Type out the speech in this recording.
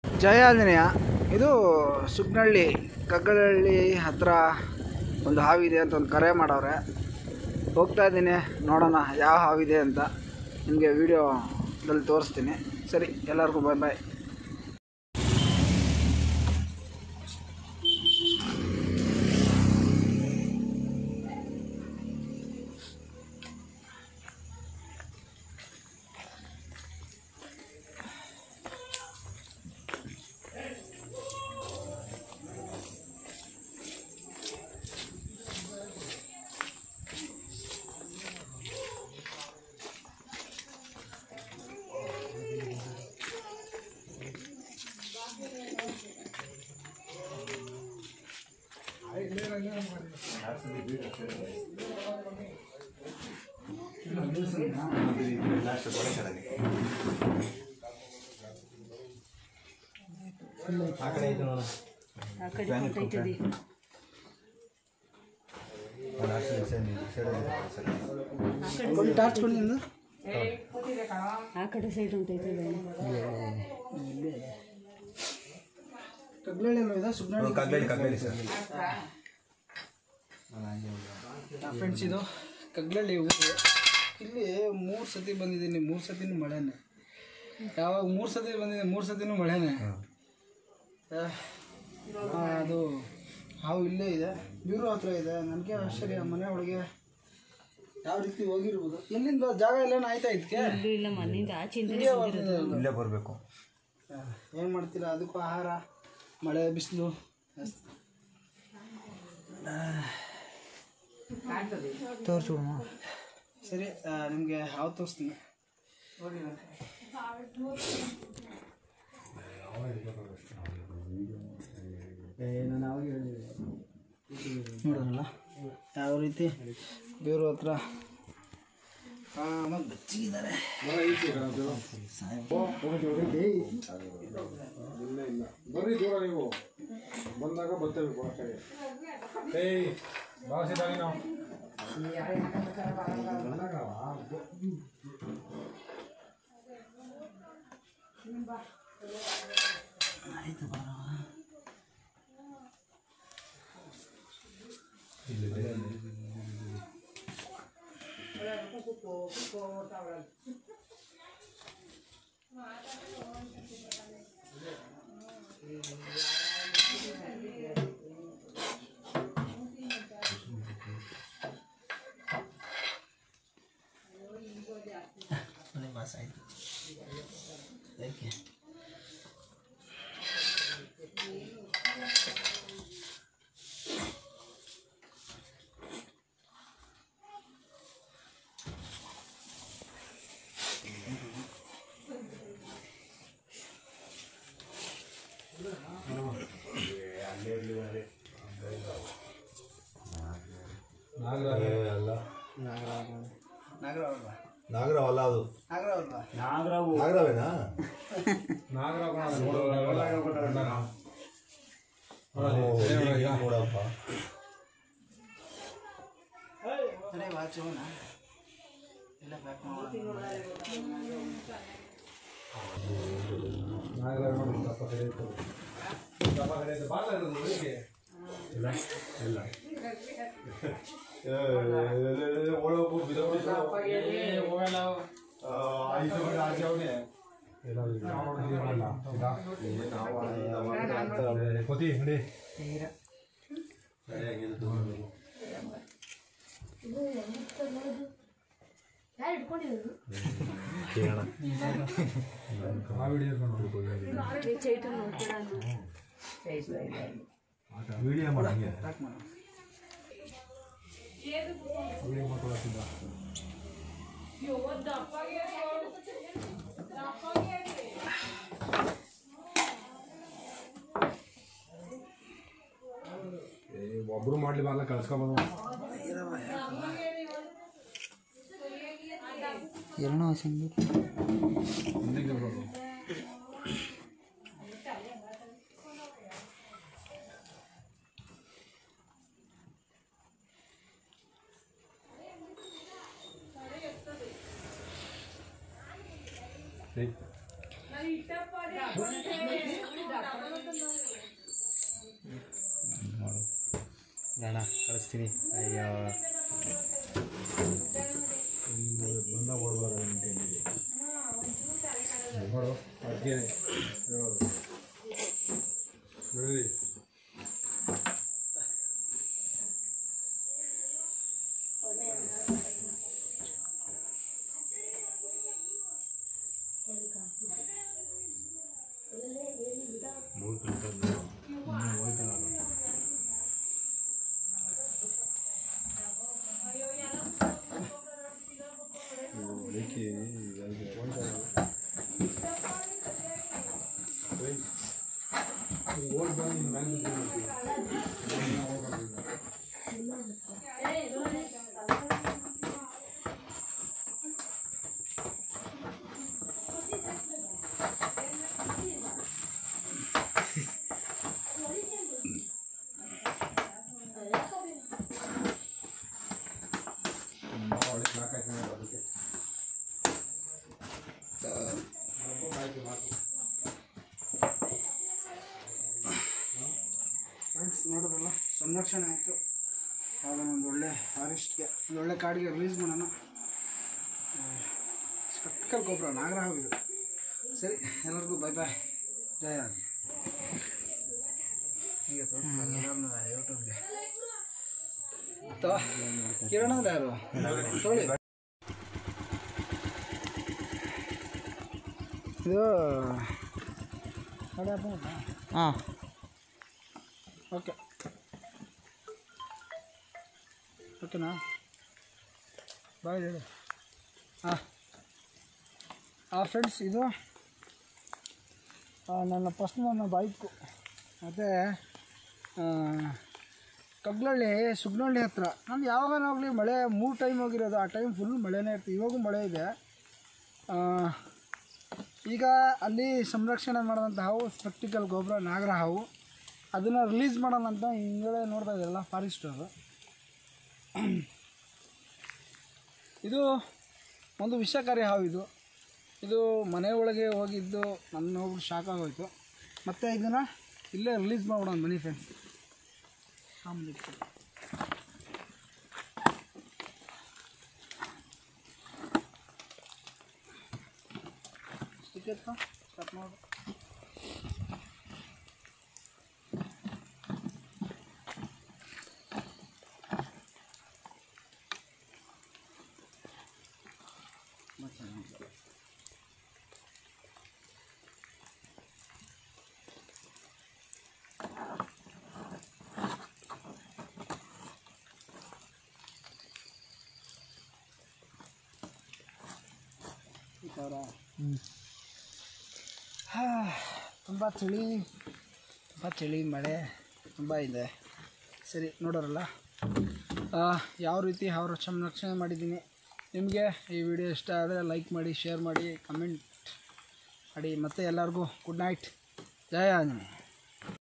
ಜಯ ಆಂಜನೇಯ ಇದು ಸುಗ್ನಹಳ್ಳಿ ಕಗ್ಗಳಹಳ್ಳಿ ಹತ್ರ ಒಂದು ಹಾವಿದೆ ಅಂತ ಒಂದು ಕರೆ ಮಾಡವ್ರೆ ಹೋಗ್ತಾ ಇದ್ದೀನಿ ನೋಡೋಣ ಯಾವ ಹಾವಿದೆ ಅಂತ ನಿಮಗೆ ವೀಡಿಯೋದಲ್ಲಿ ತೋರಿಸ್ತೀನಿ ಸರಿ ಎಲ್ಲರಿಗೂ ಬಾಯ್ ಬಾಯ್ ಒಂದು ಟಾರ್ಚ್ ಕೊಡಿ ನಿಂದು ಆ ಕಡೆ ಸೈಡ್ ಉಂಟೈತೆ ಕಗ್ಗಳಹಳ್ಳಿ ಇದೆ ಸುಗ್ನಹಳ್ಳಿ ಕಗ್ಗಳಿ ಕಗ್ಗಳಿ ಸರ್ ಫ್ರೆಂಡ್ಸ್ ಇದು ಕಗ್ಲಳ್ಳಿ ಊರು ಇಲ್ಲಿ ಮೂರು ಸತಿ ಬಂದಿದ್ದೀನಿ ಮೂರು ಸತಿನೂ ಮಳೆನೇ ಯಾವಾಗ ಮೂರು ಸತಿ ಬಂದಿದೆ ಮೂರು ಸತಿನೂ ಮಳೆನೇ ಆ, ಆ, ಅದು ಹಾವು ಇಲ್ಲೇ ಇದೆ ಬೀರು ಹತ್ರ ಇದೆ ನನಗೆ ಆಶ್ಚರ್ಯ ಮನೆ ಒಳಗೆ ಯಾವ ರೀತಿ ಹೋಗಿರ್ಬೋದು ಎಲ್ಲಿಂದ ಜಾಗ ಎಲ್ಲೇನು ಆಯ್ತಾ ಇದಕ್ಕೆ ಇಲ್ಲೂ ಇಲ್ಲ ಮನೆಯಿಂದ ಆಚೆಯಿಂದ ಇಲ್ಲೇ ಬಂದಿದೆ ಅದು. ಇಲ್ಲೇ ಬರಬೇಕು ಏನು ಮಾಡ್ತೀರಾ ಅದಕ್ಕೂ ಆಹಾರ ಮಳೆ ಬಿಸಿಲು ತೋರಿಸ್ಬಿಡೋಣ ಸರಿ ನಿಮಗೆ ಹಾವು ತೋರಿಸ್ತೀನಿ ನೋಡೋಣ ಯಾವ ರೀತಿ ಬೇರು ಹತ್ರ ಆರಾಮಾಗಿ ಬೆಚ್ಚಗಿದ್ದಾರೆ ಬರ್ರಿ ದೂರ ನೀವು ಬಂದಾಗ ಬರ್ತೇವೆ ಕೊಡಕ್ಕೆ ಏಯ್ ಭಾಷಿದಾಗಿ ನಾವು ಮನೆ ವಾಸ ಆಯಿತು ಯಾಕೆ ಅಲ್ಲ ನಾಗರಾವಲ್ವಾ ನಾಗರವಲ್ಲ ಅದು ನಾಗರಾವಲ್ವಾ ನಾಗರವೇನಾ ನೋಡಪ್ಪ ಅದೇ ವಾಚವನ ಎಲ್ಲ ಪ್ಯಾಕ್ ಮಾಡೋಣ ಕೊತಿ ನಡಿ ವಿಡಿಯೋ ಮಾಡಂಗೆ ಪ್ಯಾಕ್ ಮಾಡೋಣ ಒಬ್ರು ಮಾಡ್ಲಿ ಬಾರ್ಲ ಕಳ್ಸ್ಕೊಬೋದು ಎರಡೂ ಹಸಂದು ಹಿಂದಕ್ಕೆ ಬರೋದು ಏಯ್ ತೋರಿಸ್ತೀನಿ ಅಯ್ಯೋ ಬಂದಾಗ ಓಡ್ಬಾರ ಗಂಟೆಯಲ್ಲಿ ನೋಡು ಅದಕ್ಕೆ ಹೇಳೋದು ನೋಡಿ ಮೂರು ಕಿಲೋಮೀಟರ್ ಓಡ್ ಬಂದು ಮ್ಯಾಲೆ ಬಿದ್ದು ತುಂಬ ಒಳ್ಳೆ ಕ್ಲಾಕ್ ಆಯ್ತು ನೋಡಿ ಅದಕ್ಕೆ ಆಯ್ತು ಮಾತು ಫ್ರೆಂಡ್ಸ್ ನೋಡಿದ್ರಲ್ಲ ಸಂರಕ್ಷಣೆ ಆಯಿತು ಯಾವುದೋ ಒಂದು ಒಳ್ಳೆ ಫಾರೆಸ್ಟ್ಗೆ ಒಂದು ಒಳ್ಳೆ ಕಾಡಿಗೆ ರಿಲೀಸ್ ಮಾಡೋಣ ಸ್ಪೆಕ್ಟಿಕಲ್ ಗೊಬ್ಬರ ನಾಗರಹಾವು ಇದು ಸರಿ ಎಲ್ಲರಿಗೂ ಬೈ ಬಾಯ್ ಜಯ ಹೀಗೆ ತೋರಿಸ್ತಾರೆ ಯೂಟ್ಯೂಬ್ಗೆ ಕಿರಣ ಅಂದ್ರೆ ಯಾರು ತೊಗೊಳ್ಳಿ ಇದು ಹಾಂ ಓಕೆ ಓಕೆನಾ ಬಾಯ್ ಹೇಳಿ ಹಾಂ ಹಾಂ ಫ್ರೆಂಡ್ಸ್ ಇದು ಆ, ನನ್ನ ಫಸ್ಟ್ ನನ್ನ ಬೈಕು ಮತ್ತು ಕಗ್ಲಳ್ಳಿ ಸುಗ್ನಹಳ್ಳಿ ಹತ್ರ ನಾನು ಯಾವಾಗಲಾಗಲಿ ಮಳೆ ಮೂರು ಟೈಮ್ ಹೋಗಿರೋದು ಆ ಟೈಮ್ ಫುಲ್ ಮಳೆನೇ ಇರ್ತದೆ ಇವಾಗೂ ಮಳೆ ಇದೆ ಆ, ಈಗ ಅಲ್ಲಿ ಸಂರಕ್ಷಣೆ ಮಾಡಿದಂಥ ಹಾವು ಸ್ಪೆಕ್ಟಿಕಲ್ ಗೊಬ್ಬರ ನಾಗರ ಹಾವು ಅದನ್ನು ರಿಲೀಸ್ ಮಾಡೋಣ ಅಂತ ಹಿಂಗಡೆ ನೋಡ್ತಾ ಇದ್ದಾರಲ್ಲ ಫಾರೆಸ್ಟರು ಇದು ಒಂದು ವಿಷಕಾರಿ ಹಾವು ಇದು ಇದು ಮನೆ ಒಳಗೆ ಹೋಗಿದ್ದು ನನ್ನ ಹೋಗಿ ಶಾಕ್ ಆಗೋಯ್ತು ಮತ್ತು ಇದನ್ನು ಇಲ್ಲೇ ರಿಲೀಸ್ ಮಾಡ್ಬಿಡೋಣ ಬನ್ನಿ ಫ್ರೆಂಡ್ಸ್ ಆಮ್ಲೆಟ್ ಸ್ಟಿಕ್ಕರ್ ಸ್ಟಾಪ್ ಮಾಡು ಈ ಥರ ತುಂಬ ಚಳಿ ತುಂಬ ಚಳಿ ಮಳೆ ತುಂಬ ಇದೆ ಸರಿ ನೋಡೋರಲ್ಲ ಆ, ಯಾವ ರೀತಿ ಅವ್ರ ಸಂರಕ್ಷಣೆ ಮಾಡಿದ್ದೀನಿ ನಿಮಗೆ ಈ ವಿಡಿಯೋ ಇಷ್ಟ ಆದರೆ ಲೈಕ್ ಮಾಡಿ ಶೇರ್ ಮಾಡಿ ಕಮೆಂಟ್ ಮಾಡಿ ಮತ್ತು ಎಲ್ಲರಿಗೂ ಗುಡ್ ನೈಟ್ ಜಯ ಆಂಜನೇಯ